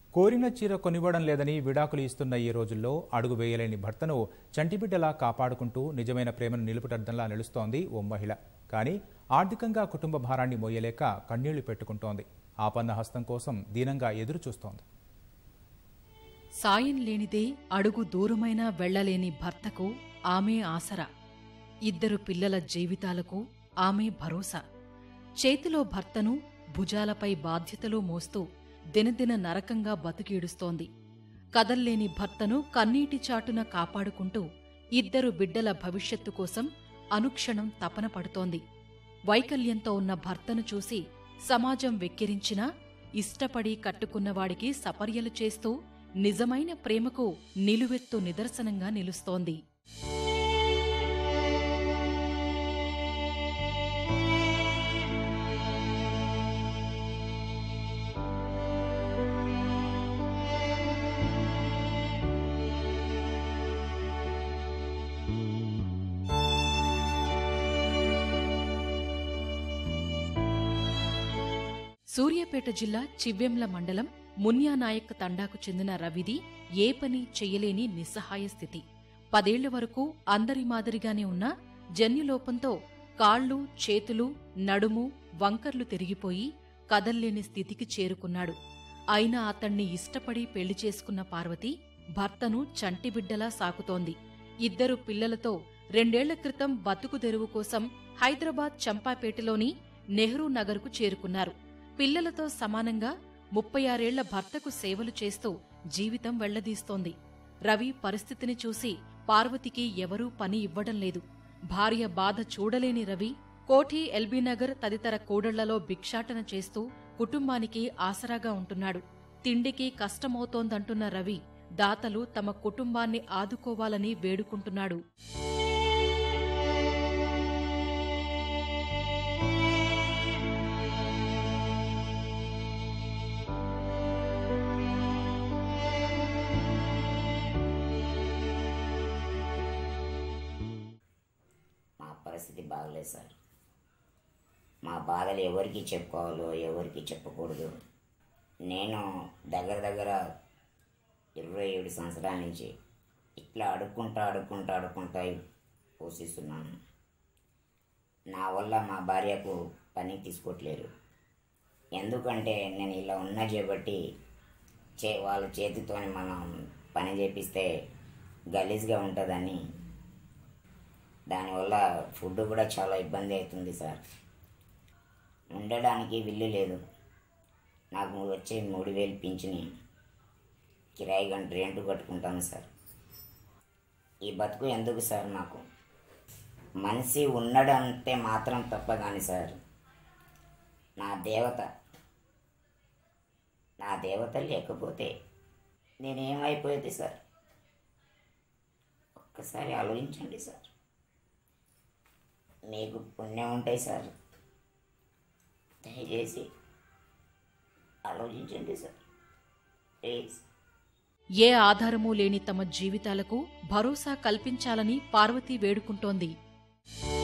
కోరిన చీర కొనివ్వడం లేదని విడాకులు ఇస్తున్న ఈ రోజుల్లో అడుగు వేయలేని భర్తను చంటిబిడ్డలా కాపాడుకుంటూ నిజమైన ప్రేమను నిలుపుటద్దంలా నిలుస్తోంది ఓ మహిళ కానీ ఆర్థికంగా కుటుంబ భారాన్ని మోయలేక కన్నీళ్లు పెట్టుకుంటోంది ఆపన్న హస్తం కోసం దీనంగా ఎదురు చూస్తోంది సాయం లేనిదే అడుగు దూరమైనా వెళ్లలేని భర్తకు ఆమె ఆసరా ఇద్దరు పిల్లల జీవితాలకు ఆమె భరోసా చేతిలో భర్తను భుజాలపై బాధ్యతలు మోస్తూ దినదిన నరకంగా బతికీడుస్తోంది కదల్లేని భర్తను కన్నీటి చాటున కాపాడుకుంటూ ఇద్దరు బిడ్డల భవిష్యత్తు కోసం అనుక్షణం తపన పడుతోంది వైకల్యంతో ఉన్న భర్తను చూసి సమాజం వెక్కిరించినా ఇష్టపడి కట్టుకున్నవాడికి సపర్యలు చేస్తూ నిజమైన ప్రేమకు నిలువెత్తు నిదర్శనంగా నిలుస్తోంది సూర్యాపేట జిల్లా చివ్వెంల మండలం మున్యానాయక్ తండాకు చెందిన రవిది ఏ పని చెయ్యలేని నిస్సహాయ స్థితి పదేళ్ల వరకు అందరి మాదిరిగానే ఉన్న జన్యులోపంతో కాళ్ళు చేతులు నడుము వంకర్లు తిరిగిపోయి కదల్లేని స్థితికి చేరుకున్నాడు అయినా అతణ్ణి ఇష్టపడి పెళ్లి చేసుకున్న పార్వతి భర్తను చంటిబిడ్డలా సాకుతోంది ఇద్దరు పిల్లలతో రెండేళ్ల క్రితం బతుకు తెరువు కోసం హైదరాబాద్ చంపాపేటలోని నెహ్రూ నగర్కు చేరుకున్నారు పిల్లలతో సమానంగా ముప్పై ఆరేళ్ల భర్తకు సేవలు చేస్తూ జీవితం వెళ్లదీస్తోంది రవి పరిస్థితిని చూసి పార్వతికి ఎవరూ పని ఇవ్వడం లేదు భార్య బాధ చూడలేని రవి కోఠి ఎల్బీనగర్ తదితర కూడళ్లలో భిక్షాటన చేస్తూ కుటుంబానికి ఆసరాగా ఉంటున్నాడు తిండికి కష్టమవుతోందంటున్న రవి దాతలు తమ కుటుంబాన్ని ఆదుకోవాలని వేడుకుంటున్నాడు మా పరిస్థితి బాగలేదు సార్ మా బాధలు ఎవరికి చెప్పుకోవాలో ఎవరికి చెప్పకూడదు నేను దగ్గర దగ్గర ఇరవై ఏడు సంవత్సరాల నుంచి ఇట్లా అడుక్కుంటా అడుక్కుంటా అడుక్కుంటా పోషిస్తున్నాను నా వల్ల మా భార్యకు పని తీసుకోవట్లేరు ఎందుకంటే నేను ఇలా ఉన్నా చేపట్టి చే వాళ్ళ చేతితో మనం పని చేపిస్తే గలీజ్గా ఉంటుందని దానివల్ల ఫుడ్ కూడా చాలా ఇబ్బంది అవుతుంది సార్ ఉండడానికి విల్లు లేదు నాకు వచ్చే మూడు వేలు పింఛని కిరాయి గంట రెంట్ కట్టుకుంటాను సార్ ఈ బతుకు ఎందుకు సార్ నాకు మనిషి ఉండడంటే మాత్రం తప్ప కానీ సార్ నా దేవత నా దేవత లేకపోతే నేనేమైపోయేది సార్ ఒక్కసారి ఆలోచించండి సార్ మీకు పుణ్యం ఉంటాయి సార్ దయచేసి ఆలోచించండి సార్ ప్లీజ్ ఏ ఆధారమూ లేని తమ జీవితాలకు భరోసా కల్పించాలని పార్వతి వేడుకుంటోంది